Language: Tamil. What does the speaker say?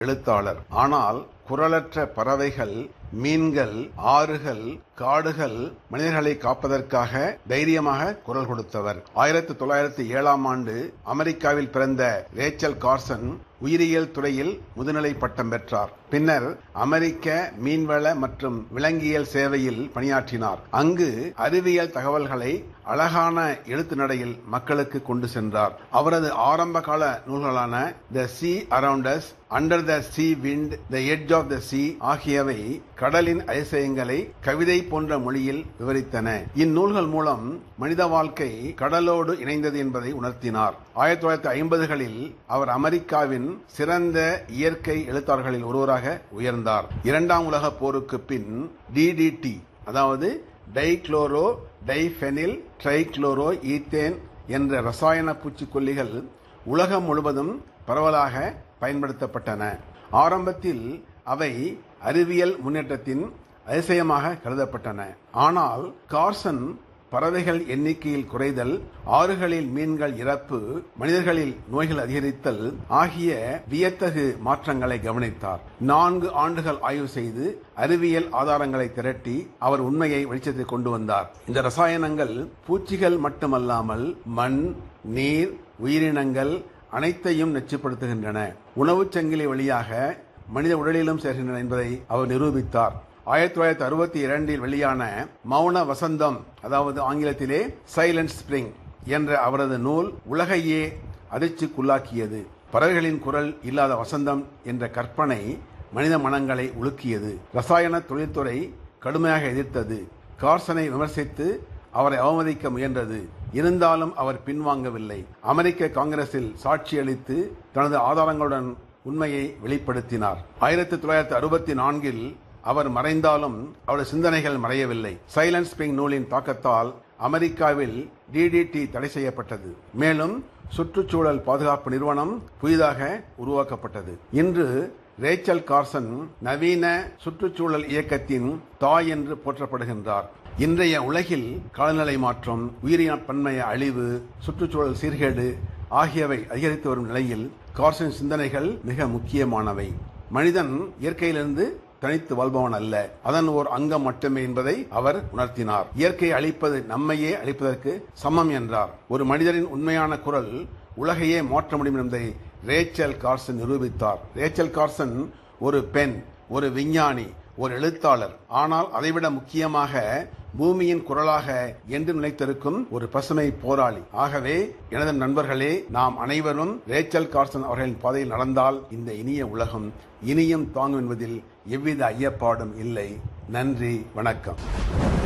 எழுத்தாளர் ஆனால் குரலற்ற பறவைகள் மீன்கள் ஆறுகள் காடுகள் மனிதர்களை காப்பதற்காக தைரியமாக குரல் கொடுத்தவர் ஆயிரத்தி தொள்ளாயிரத்தி ஏழாம் ஆண்டு அமெரிக்காவில் பிறந்த ரேச்சல் கார்சன் உயிரியல் துறையில் முதுநிலை பட்டம் பெற்றார் பின்னர் அமெரிக்க மீன்வள மற்றும் விலங்கியல் சேவையில் பணியாற்றினார் அங்கு அறிவியல் தகவல்களை அழகான எழுத்து நடையில் மக்களுக்கு கொண்டு சென்றார் அவரது ஆரம்ப கால நூல்களான the sea around us under the sea wind the edge of the sea ஆகியவை கடலின் அதிசயங்களை கவிதை போன்ற மொழியில் விவரித்தன இந்நூல்கள் மூலம் மனித வாழ்க்கை கடலோடு இணைந்தது என்பதை உணர்த்தினார் ஆயிரத்தி தொள்ளாயிரத்தி ஐம்பதுகளில் அவர் அமெரிக்காவின் சிறந்த இயற்கை எழுத்தாளர்களில் ஒருவராக உயர்ந்தார் இரண்டாம் உலக போருக்கு பின் டிடிடி அதாவது டைக்ளோரோ டைஃபெனில் ட்ரைக்ளோரோ ஈத்தேன் என்ற ரசாயன பூச்சிக்கொல்லிகள் உலகம் முழுவதும் பரவலாக பயன்படுத்தப்பட்டன ஆரம்பத்தில் அவை அறிவியல் முன்னேற்றத்தின் அதிசயமாக கருதப்பட்டன ஆனால் கார்சன் பறவைகள் எண்ணிக்கையில் குறைதல் ஆறுகளில் மீன்கள் இறப்பு மனிதர்களில் நோய்கள் அதிகரித்தல் ஆகிய வியத்தகு மாற்றங்களை கவனித்தார் நான்கு ஆண்டுகள் ஆய்வு செய்து அறிவியல் ஆதாரங்களை திரட்டி அவர் உண்மையை வெளிச்சத்தை கொண்டு வந்தார் இந்த ரசாயனங்கள் பூச்சிகள் மட்டுமல்லாமல் மண் நீர் உயிரினங்கள் அனைத்தையும் நச்சுப்படுத்துகின்றன உணவுச் சங்கிலி வழியாக மனித உடலிலும் சேர்கின்றன என்பதை அவர் நிரூபித்தார் ஆயிரத்தி தொள்ளாயிரத்தி அறுபத்தி இரண்டில் வெளியான மௌன வசந்தம் அதாவது ஆங்கிலத்திலே சைலண்ட் ஸ்பிரிங் என்ற அவரது நூல் உலகையே அதிர்ச்சிக்குள்ளாக்கியது பறவைகளின் குரல் இல்லாத வசந்தம் என்ற கற்பனை மனித மனங்களை உலுக்கியது ரசாயன தொழில்துறை கடுமையாக எதிர்த்தது கார்சனை விமர்சித்து அவரை அவமதிக்க முயன்றது இருந்தாலும் அவர் பின்வாங்கவில்லை அமெரிக்க காங்கிரஸில் சாட்சியளித்து தனது ஆதாரங்களுடன் உண்மையை வெளிப்படுத்தினார் ஆயிரத்தி தொள்ளாயிரத்தி அறுபத்தி நான்கில் அவர் மறைந்தாலும் அவருடைய சிந்தனைகள் மறையவில்லை சைலண்ட் ஸ்பிரிங் நூலின் தாக்கத்தால் அமெரிக்காவில் டிடிடி தடை செய்யப்பட்டது மேலும் சுற்றுச்சூழல் பாதுகாப்பு நிறுவனம் புதிதாக உருவாக்கப்பட்டது இன்று ரேச்சல் கார்சன் நவீன சுற்றுச்சூழல் இயக்கத்தின் தாய் என்று போற்றப்படுகின்றார் இன்றைய உலகில் காலநிலை மாற்றம் உயிரின பன்மைய அழிவு சுற்றுச்சூழல் சீர்கேடு ஆகியவை அதிகரித்து வரும் நிலையில் கார்சன் சிந்தனைகள் மிக முக்கியமானவை மனிதன் இயற்கையிலிருந்து தனித்து வாழ்பவன் அல்ல அதன் ஓர் அங்கம் மட்டுமே என்பதை அவர் உணர்த்தினார் இயற்கையை அழிப்பது நம்மையே அழிப்பதற்கு சமம் என்றார் ஒரு மனிதரின் உண்மையான குரல் உலகையே மாற்ற முடியும் என்பதை ரேச்சல் கார்சன் நிரூபித்தார் ரேச்சல் கார்சன் ஒரு பெண் ஒரு விஞ்ஞானி ஒரு எழுத்தாளர் ஆனால் அதைவிட முக்கியமாக பூமியின் குரலாக என்று நிலைத்திருக்கும் ஒரு பசுமை போராளி ஆகவே எனது நண்பர்களே நாம் அனைவரும் ரேச்சல் கார்சன் அவர்களின் பாதையில் நடந்தால் இந்த இனிய உலகம் இனியும் தாங்கும் என்பதில் எவ்வித ஐயப்பாடும் இல்லை நன்றி வணக்கம்